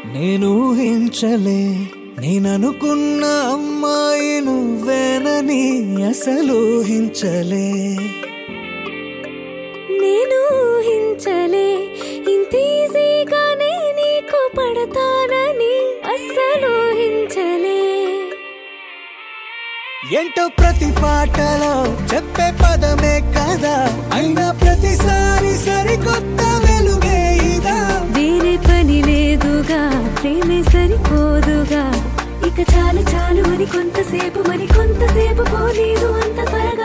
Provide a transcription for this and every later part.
నేను ఊహించలే నేననుకున్న అమ్మాయి నువ్వేనని అసలు ఊహించలే నేను ఊహించలే ఇంత ఈజీగానే నీకు పడతానని అస్సలు ఊహించలే ఏంటో ప్రతి పాటలో చెప్పే పదమే కదా అయినా ప్రతిసారి సరికొత్త వెలుగే ఇదా వేరే పని లేదుగా ప్రేమే సరిపోదుగా ఇక చాలు చాలు అని కొంతసేపు మరి కొంతసేపు పోలేదు అంత త్వరగా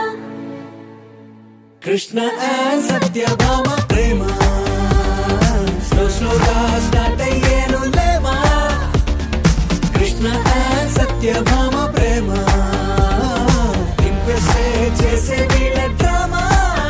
కృష్ణ అండ్ సత్యభామ ప్రేమ స్లో స్లోగా స్టార్ట్ అయ్యేను లేమా కృష్ణ అండ్ సత్యభామ ప్రేమ ఇంప్రెస్ చేసే వీళ్ళ డ్రామా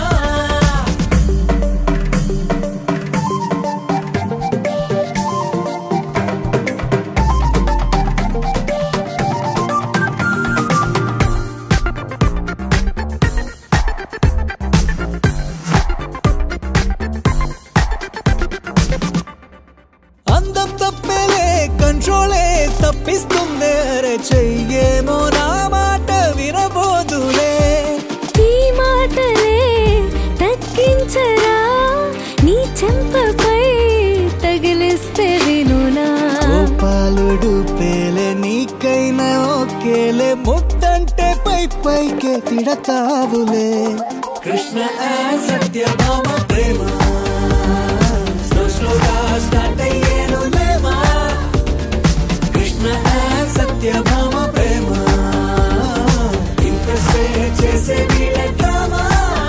అందం తప్పేలే కంట్రోలే తప్పిస్తుందే అరే చెయ్యేమో నా మాట వినబోదులే ఈ మాటలే తగ్గించరా నీ చెంపపై తగిలిస్తే వినునా గోపాలుడు పేలే నీకైనా ఓకేలే ముద్దంటే పై పైకే తిడతావులే కృష్ణ అండ్ సత్యభామ ప్రేమ స్లో స్లోగా స్టార్ట్ అయ్యేను లేమా కృష్ణ అండ్ సత్యభామ ప్రేమ ఇంప్రెస్ చేసే వీళ్ళ డ్రామా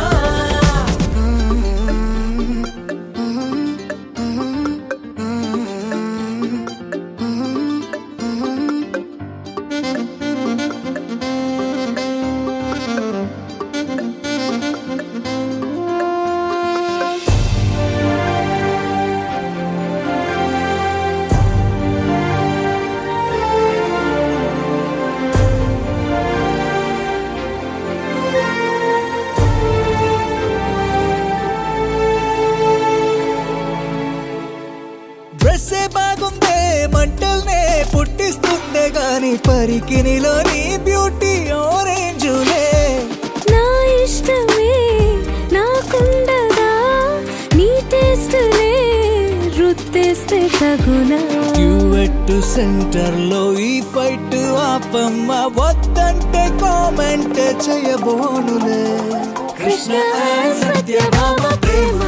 డ్రెస్సే బాగుందే మంటల్నే పుట్టిస్తుందే గాని పరికినిలో నీ బ్యూటీ ఆరెంజులే నా ఇష్టమే నాకుండదా నీ టేస్ట్లే రుత్తేస్తే తగునా డ్యూయట్ సెంటర్ లో ఈ ఫైట్ ఆపమ్మ వద్దంటే కామెంట్ చేయబోనులే కృష్ణ అండ్ సత్యభామ ప్రేమ